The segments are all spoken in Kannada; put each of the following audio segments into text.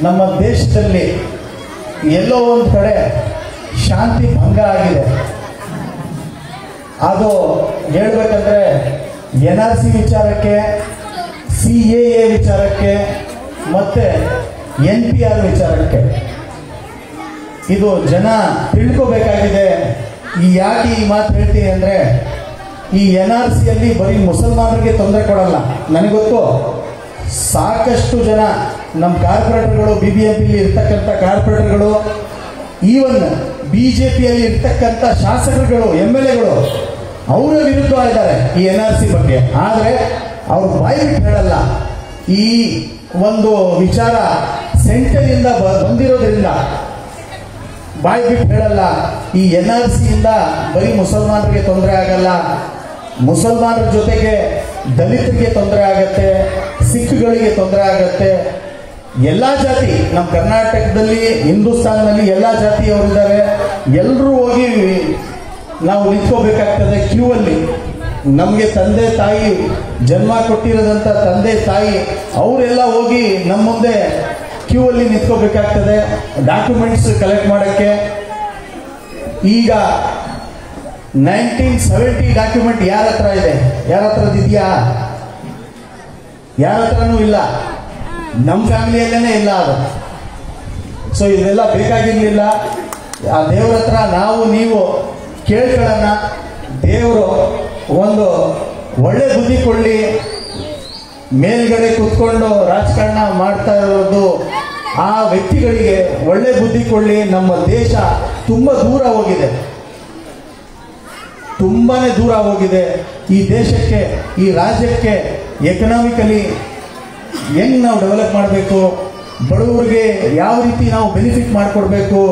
ನಮ್ಮ ದೇಶದಲ್ಲಿ ಎಲ್ಲೋ ಒಂದು ಕಡೆ ಶಾಂತಿ ಭಂಗ ಆಗಿದೆ ಅದು ಹೇಳ್ಬೇಕಂದ್ರೆ ಎನ್ ಆರ್ ಸಿ ವಿಚಾರಕ್ಕೆ ಸಿ ಎ ಎ ವಿಚಾರಕ್ಕೆ ಮತ್ತೆ ಎನ್ ಪಿ ಆರ್ ವಿಚಾರಕ್ಕೆ ಇದು ಜನ ತಿಳ್ಕೋಬೇಕಾಗಿದೆ ಈ ಯಾಕೆ ಈ ಮಾತು ಹೇಳ್ತೀನಿ ಅಂದರೆ ಈ ಎನ್ ಆರ್ ಸಿಯಲ್ಲಿ ಬರೀ ಮುಸಲ್ಮಾನರಿಗೆ ತೊಂದರೆ ಕೊಡಲ್ಲ ನನಗೆ ಗೊತ್ತು ಸಾಕಷ್ಟು ಜನ ನಮ್ಮ ಕಾರ್ಪೊರೇಟರ್ಗಳು ಬಿ ಬಿ ಎಂ ಪಿಲಿ ಇರ್ತಕ್ಕಂಥ ಕಾರ್ಪೊರೇಟರ್ಗಳು ಈವನ್ ಬಿ ಜೆ ಪಿಯಲ್ಲಿ ಇರ್ತಕ್ಕಂಥ ಶಾಸಕರುಗಳು ಎಮ್ ಎಲ್ ಎಗಳು ಅವರ ವಿರುದ್ಧ ಇದ್ದಾರೆ ಈ ಎನ್ ಆರ್ ಸಿ ಬಗ್ಗೆ ಆದರೆ ಅವ್ರು ಬಾಯಿ ಬಿಟ್ಟು ಹೇಳಲ್ಲ ಈ ಒಂದು ವಿಚಾರ ಸೆಂಟರಿಂದ ಬಂದಿರೋದ್ರಿಂದ ಬಾಯಿ ಬಿಟ್ಟು ಹೇಳಲ್ಲ ಈ ಎನ್ ಆರ್ ಸಿಯಿಂದ ಬರೀ ಮುಸಲ್ಮಾನರಿಗೆ ತೊಂದರೆ ಆಗಲ್ಲ ಮುಸಲ್ಮಾನರ ಜೊತೆಗೆ ದಲಿತರಿಗೆ ತೊಂದರೆ ಆಗತ್ತೆ ಸಿಖ್ಗಳಿಗೆ ತೊಂದರೆ ಆಗತ್ತೆ ಎಲ್ಲ ಜಾತಿ ನಮ್ಮ ಕರ್ನಾಟಕದಲ್ಲಿ ಹಿಂದೂಸ್ತಾನದಲ್ಲಿ ಎಲ್ಲ ಜಾತಿಯವರಿದ್ದಾರೆ ಎಲ್ಲರೂ ಹೋಗಿ ನಾವು ನಿಂತ್ಕೋಬೇಕಾಗ್ತದೆ ಕ್ಯೂ ಅಲ್ಲಿ ನಮಗೆ ತಂದೆ ತಾಯಿ ಜನ್ಮ ಕೊಟ್ಟಿರೋದಂಥ ತಂದೆ ತಾಯಿ ಅವರೆಲ್ಲ ಹೋಗಿ ನಮ್ಮ ಮುಂದೆ ಕ್ಯೂ ಅಲ್ಲಿ ನಿಂತ್ಕೋಬೇಕಾಗ್ತದೆ ಡಾಕ್ಯುಮೆಂಟ್ಸ್ ಕಲೆಕ್ಟ್ ಮಾಡೋಕ್ಕೆ ಈಗ ನೈನ್ಟೀನ್ ಸೆವೆಂಟಿ ಡಾಕ್ಯುಮೆಂಟ್ ಯಾರ ಹತ್ರ ಇದೆ ಯಾರ ಹತ್ರದ್ದು ಇದೆಯಾ ಯಾರ ಹತ್ರನೂ ಇಲ್ಲ ನಮ್ಮ ಫ್ಯಾಮಿಲಿಯಲ್ಲೇನೆ ಇಲ್ಲ ಅದು ಸೊ ಇದೆಲ್ಲ ಬೇಕಾಗಿರ್ಲಿಲ್ಲ ಆ ದೇವ್ರ ಹತ್ರ ನಾವು ನೀವು ಕೇಳ್ಕೊಳ್ಳೋಣ ದೇವರು ಒಂದು ಒಳ್ಳೆ ಬುದ್ಧಿ ಕೊಡಲಿ ಮೇಲ್ಗಡೆ ಕೂತ್ಕೊಂಡು ರಾಜಕಾರಣ ಮಾಡ್ತಾ ಇರೋದು ಆ ವ್ಯಕ್ತಿಗಳಿಗೆ ಒಳ್ಳೆ ಬುದ್ಧಿ ಕೊಡಲಿ ನಮ್ಮ ದೇಶ ತುಂಬ ದೂರ ಹೋಗಿದೆ ತುಂಬಾನೇ ದೂರ ಹೋಗಿದೆ ಈ ದೇಶಕ್ಕೆ ಈ ರಾಜ್ಯಕ್ಕೆ ಎಕನಾಮಿಕಲಿ ಹೆಂಗ್ ನಾವು ಡೆವಲಪ್ ಮಾಡಬೇಕು ಬಡವರಿಗೆ ಯಾವ ರೀತಿ ನಾವು ಬೆನಿಫಿಟ್ ಮಾಡಿಕೊಡ್ಬೇಕು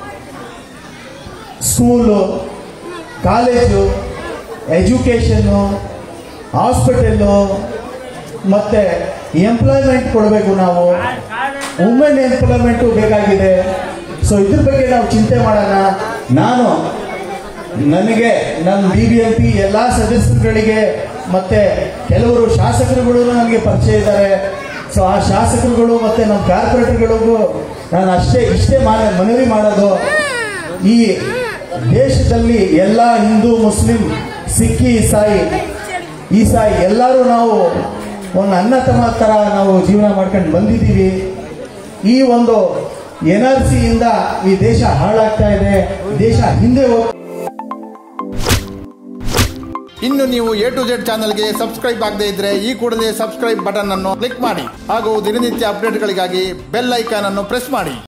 ಸ್ಕೂಲು ಕಾಲೇಜು ಎಜುಕೇಷನ್ನು ಹಾಸ್ಪಿಟಲ್ಲು ಮತ್ತೆ ಎಂಪ್ಲಾಯ್ಮೆಂಟ್ ಕೊಡಬೇಕು ನಾವು ವುಮೆನ್ ಎಂಪ್ಲಾಯ್ಮೆಂಟು ಬೇಕಾಗಿದೆ ಸೊ ಇದ್ರ ಬಗ್ಗೆ ನಾವು ಚಿಂತೆ ಮಾಡೋಣ ನಾನು ನನಗೆ ನಮ್ಮ ಬಿ ಬಿ ಎಂ ಪಿ ಎಲ್ಲ ಸದಸ್ಯರುಗಳಿಗೆ ಮತ್ತೆ ಕೆಲವರು ಶಾಸಕರುಗಳು ನನಗೆ ಪರಿಚಯ ಇದ್ದಾರೆ ಸೊ ಆ ಶಾಸಕರುಗಳು ಮತ್ತೆ ನಮ್ಮ ಕಾರ್ಪೊರೇಟರ್ಗಳಿಗೂ ನಾನು ಅಷ್ಟೇ ಇಷ್ಟೇ ಮಾನ ಮನವಿ ಮಾಡೋದು ಈ ದೇಶದಲ್ಲಿ ಎಲ್ಲ ಹಿಂದೂ ಮುಸ್ಲಿಂ ಸಿಕ್ಕಿ ಇಸಾಯಿ ಈಸಾಯಿ ಎಲ್ಲರೂ ನಾವು ಒಂದು ಅನ್ನ ತಮ್ಮ ಥರ ನಾವು ಜೀವನ ಮಾಡ್ಕೊಂಡು ಬಂದಿದ್ದೀವಿ ಈ ಒಂದು ಎನ್ ಆರ್ ಸಿಯಿಂದ ಈ ದೇಶ ಹಾಳಾಗ್ತಾ ಇದೆ ದೇಶ ಹಿಂದೆ ಹೋಗ್ತಾ ಇನ್ನು ನೀವು ಎ ಟು ಜೆಡ್ ಚಾನಲ್ಗೆ ಸಬ್ಸ್ಕ್ರೈಬ್ ಆಗದೇ ಇದ್ರೆ ಈ ಕೂಡಲೇ ಸಬ್ಸ್ಕ್ರೈಬ್ ಬಟನ್ ಅನ್ನು ಕ್ಲಿಕ್ ಮಾಡಿ ಹಾಗೂ ದಿನನಿತ್ಯ ಅಪ್ಡೇಟ್ಗಳಿಗಾಗಿ ಬೆಲ್ ಐಕಾನ್ ಅನ್ನು ಪ್ರೆಸ್ ಮಾಡಿ